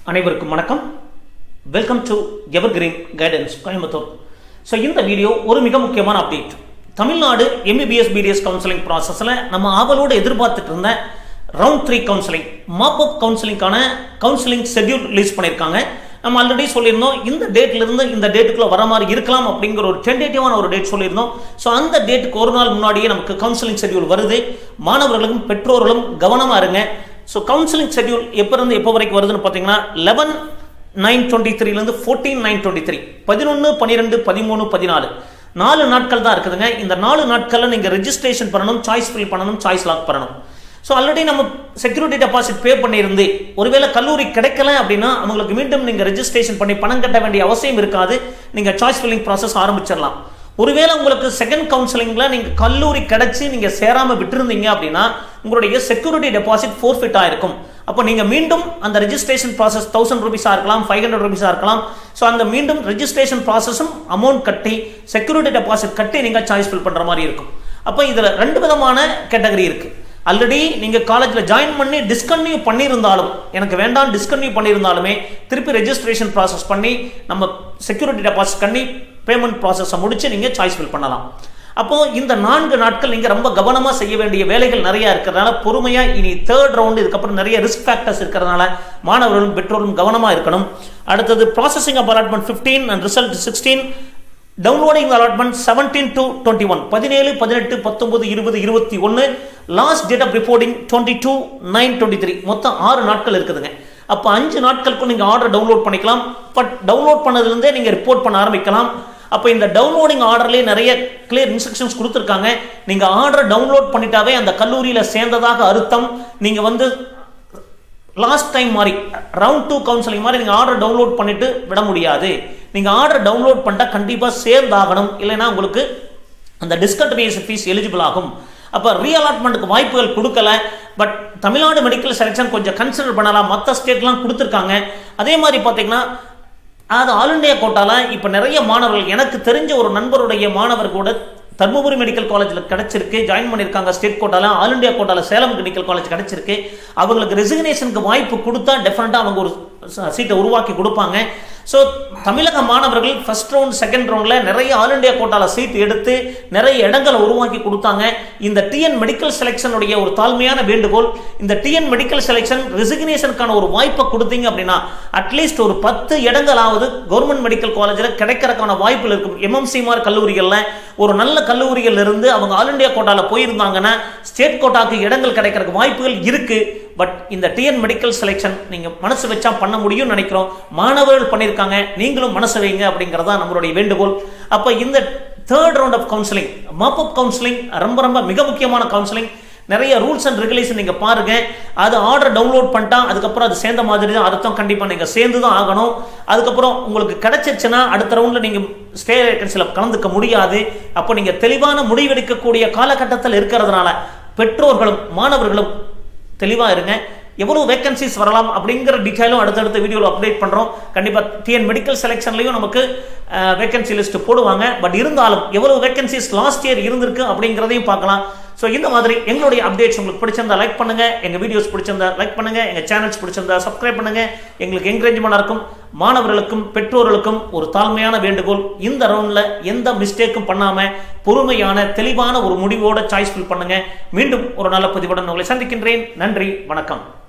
அனைவருக்கும் வணக்கம் welcome to evergreen guidance Coimbatore so இந்த வீடியோ ஒரு மிக முக்கியமான update Tamil Nadu MBBS BDS counselling ப்ராசஸில் நம்ம ஆவலோடு எதிர்பார்த்துட்டு இருந்த round three counselling mop up கவுன்சிலிங்கான கவுன்சிலிங் ஷெட்யூல் ரிலீஸ் பண்ணியிருக்காங்க நம்ம ஆல்ரெடி சொல்லியிருந்தோம் இந்த டேட்ல இருந்து இந்த டேட்டுக்குள்ள வர மாதிரி இருக்கலாம் அப்படிங்கிற ஒரு டென்டேட்டிவான ஒரு டேட் சொல்லியிருந்தோம் ஸோ அந்த டேட்டுக்கு ஒரு நாள் முன்னாடியே நமக்கு கவுன்சிலிங் ஷெட்யூல் வருது மாணவர்களும் பெற்றோர்களும் கவனமா இருங்க ஸோ கவுன்சிலிங் ஷெட்யூல் எப்போ இருந்து எப்போ வரைக்கும் வருதுன்னு பார்த்தீங்கன்னா லெவன் நைன் டுவெண்ட்டி த்ரீலேருந்து ஃபோர்டீன் நைன் டுவெண்ட்டி த்ரீ பதினொன்று பன்னிரெண்டு பதிமூணு பதினாலு நாலு நாட்கள் தான் இருக்குதுங்க இந்த நாலு நாட்களில் நீங்கள் ரெஜிஸ்ட்ரேஷன் பண்ணணும் சாய்ஸ் ஃபில் பண்ணணும் சாய்ஸ் லாக் பண்ணணும் ஸோ ஆல்ரெடி நம்ம செக்யூரிட்டி டெபாசிட் பே பண்ணியிருந்து ஒருவேளை கல்லூரி கிடைக்கல அப்படின்னா அவங்களுக்கு மீண்டும் நீங்கள் ரெஜிஸ்ட்ரேஷன் பண்ணி பணம் கட்ட வேண்டிய அவசியம் இருக்காது நீங்கள் சாய்ஸ் ஃபில்லிங் ப்ராசஸ் ஆரம்பிச்சிடலாம் ஒருவேளை உங்களுக்கு செகண்ட் கவுன்சிலிங்கில் நீங்கள் கல்லூரி கிடைச்சி நீங்கள் சேராமல் விட்டுருந்தீங்க அப்படின்னா உங்களுடைய செக்யூரிட்டி டெபாசிட் ஃபோர்ஃபிட் ஆயிருக்கும் அப்போ நீங்கள் மீண்டும் அந்த ரெஜிஸ்ட்ரேஷன் ப்ராசஸ் தௌசண்ட் ருபீஸாக இருக்கலாம் ஃபைவ் ஹண்ட்ரட் ருபீஸாக இருக்கலாம் ஸோ அந்த மீண்டும் ரெஜிஸ்ட்ரேஷன் ப்ராசஸும் அமௌண்ட் கட்டி செக்யூரிட்டி டெபாசிட் கட்டி நீங்கள் சாய்ஸ் ஃபில் பண்ணுற மாதிரி இருக்கும் அப்போ இதில் ரெண்டு விதமான கேட்டகரி இருக்குது ஆல்ரெடி நீங்கள் காலேஜில் ஜாயின் பண்ணி டிஸ்கன்டினியூ பண்ணியிருந்தாலும் எனக்கு வேண்டாம் டிஸ்கன்டினியூ பண்ணியிருந்தாலுமே திருப்பி ரெஜிஸ்ட்ரேஷன் ப்ராசஸ் பண்ணி நம்ம செக்யூரிட்டி டெபாசிட் பண்ணி பேமெண்ட் ப்ராசஸை முடிச்சு நீங்கள் சாய்ஸ் ஃபில் பண்ணலாம் அப்போ இந்த நான்கு நாட்கள் நீங்கள் ரொம்ப கவனமாக செய்ய வேண்டிய வேலைகள் நிறைய இருக்கிறதுனால பொறுமையாக இனி தேர்ட் ரவுண்டு இதுக்கப்புறம் நிறைய ரிஸ்க் ஃபேக்டர்ஸ் இருக்கிறதுனால மாணவர்களும் பெற்றோரும் கவனமாக இருக்கணும் அடுத்தது processing of allotment fifteen and result sixteen downloading allotment seventeen to twenty one பதினேழு பதினெட்டு பத்தொன்பது இருபது இருபத்தி ஒன்று last date of reporting twenty two nine twenty three மொத்தம் ஆறு நாட்கள் இருக்குதுங்க அப்போ அஞ்சு நாட்களுக்கும் நீங்கள் ஆர்டர் டவுன்லோட் பண்ணிக்கலாம் பட் டவுன்லோட் பண்ணதுலேருந்தே நீங்கள் ரிப்போர்ட் பண்ண ஆரம்பிக்கலாம் அப்போ இந்த டவுன்லோடிங் ஆர்டர்லேயே நிறைய கிளியர் இன்ஸ்ட்ரக்ஷன்ஸ் கொடுத்துருக்காங்க நீங்கள் ஆர்டர் டவுன்லோட் பண்ணிட்டாவே அந்த கல்லூரியில் சேர்ந்ததாக அர்த்தம் நீங்கள் வந்து லாஸ்ட் டைம் மாதிரி ரவுண்ட் டூ கவுன்சிலிங் மாதிரி நீங்கள் ஆர்டர் டவுன்லோட் பண்ணிட்டு விட முடியாது நீங்கள் ஆர்டர் டவுன்லோட் பண்ணிட்டா கண்டிப்பாக சேர்ந்தாகணும் இல்லைன்னா உங்களுக்கு அந்த டிஸ்கண்டினியூஷன் ஃபீஸ் எலிஜிபிள் ஆகும் அப்போ ரீஅலாட்மெண்ட்டுக்கு வாய்ப்புகள் கொடுக்கல பட் தமிழ்நாடு மெடிக்கல் செலெக்ஷன் கொஞ்சம் கன்சிடர் பண்ணலாம் மற்ற ஸ்டேட்லாம் கொடுத்துருக்காங்க அதே மாதிரி பார்த்தீங்கன்னா அது ஆல் இண்டியா கோட்டாவில் இப்போ நிறைய மாணவர்கள் எனக்கு தெரிஞ்ச ஒரு நண்பருடைய மாணவர் கூட தர்மபுரி மெடிக்கல் காலேஜில் கிடச்சிருக்கு ஜாயின் பண்ணியிருக்காங்க ஸ்டேட் கோட்டாவில் ஆல் இண்டியா கோட்டாவில் சேலம் மெடிக்கல் காலேஜ் கிடச்சிருக்கு அவங்களுக்கு ரெசிக்னேஷனுக்கு வாய்ப்பு கொடுத்தா டெஃபினட்டாக அவங்க ஒரு சீட்டை உருவாக்கி கொடுப்பாங்க ஸோ தமிழக மாணவர்கள் ஃபர்ஸ்ட் ரவுண்ட் செகண்ட் ரவுண்டில் நிறைய ஆல் இண்டியா கோட்டாவில் சீட் எடுத்து நிறைய இடங்களை உருவாக்கி கொடுத்தாங்க இந்த டிஎன் மெடிக்கல் செலெக்ஷனுடைய ஒரு தாழ்மையான வேண்டுகோள் இந்த டிஎன் மெடிக்கல் செலெக்ஷன் ரெசிக்னேஷனுக்கான ஒரு வாய்ப்பை கொடுத்தீங்க அப்படின்னா அட்லீஸ்ட் ஒரு பத்து இடங்களாவது கவர்மெண்ட் மெடிக்கல் காலேஜில் கிடைக்கிறதுக்கான வாய்ப்புகள் இருக்கும் எம்எம்சி மார் கல்லூரிகளில் ஒரு நல்ல கல்லூரிகள் இருந்து அவங்க ஆல் இண்டியா கோட்டாவில் போயிருந்தாங்கன்னா ஸ்டேட் கோட்டாக்கு இடங்கள் கிடைக்கிறதுக்கு வாய்ப்புகள் இருக்கு பட் இந்த டிஎன் மெடிக்கல் செலெக்ஷன் நீங்கள் மனசு வச்சா பண்ண முடியும்னு நினைக்கிறோம் மாணவர்கள் பண்ணியிருக்காங்க நீங்களும் மனசு வைங்க அப்படிங்கிறதா நம்மளுடைய வேண்டுகோள் அப்போ இந்த third round of counselling mop up counselling ரொம்ப ரொம்ப மிக முக்கியமான கவுன்சிலிங் நிறைய ரூல்ஸ் அண்ட் ரெகுலேஷன் நீங்கள் பாருங்க அது ஆர்டர் டவுன்லோட் பண்ணிட்டா அதுக்கப்புறம் அது சேர்ந்த மாதிரி தான் அர்த்தம் கண்டிப்பாக நீங்கள் சேர்ந்து தான் ஆகணும் அதுக்கப்புறம் உங்களுக்கு கிடைச்சிருச்சுன்னா அடுத்த ரவுண்டில் நீங்கள் ஸ்டே வேகன்சியில் கலந்துக்க முடியாது அப்போ நீங்கள் தெளிவான முடிவெடுக்கக்கூடிய காலகட்டத்தில் இருக்கிறதுனால பெற்றோர்களும் மாணவர்களும் தெளிவாக இருங்க எவ்வளோ வேகன்சிஸ் வரலாம் அப்படிங்கிற டீட்டெயிலும் அடுத்தடுத்த வீடியோவில் அப்டேட் பண்ணுறோம் கண்டிப்பாக டிஎன் மெடிக்கல் செலெக்ஷன்லையும் நமக்கு வேகன்சி லிஸ்ட் போடுவாங்க பட் இருந்தாலும் எவ்வளோ வேகன்சிஸ் லாஸ்ட் இயர் இருந்திருக்கு அப்படிங்கிறதையும் பார்க்கலாம் ஸோ இந்த மாதிரி எங்களுடைய அப்டேட்ஸ் உங்களுக்கு பிடிச்சிருந்தா லைக் பண்ணுங்க எங்கள் வீடியோஸ் பிடிச்சிருந்தா லைக் பண்ணுங்க எங்கள் சேனல்ஸ் பிடிச்சிருந்தா சப்ஸ்கிரைப் பண்ணுங்க எங்களுக்கு என்கரேஜ்மெண்டாக இருக்கும் மாணவர்களுக்கும் பெற்றோர்களுக்கும் ஒரு தாழ்மையான வேண்டுகோள் இந்த ரவுண்டில் எந்த மிஸ்டேக்கும் பண்ணாமல் பொறுமையான தெளிவான ஒரு முடிவோட சாய்ஸ் ஃபில் பண்ணுங்க மீண்டும் ஒரு நல்ல பதிவுடன் உங்களை சந்திக்கின்றேன் நன்றி வணக்கம்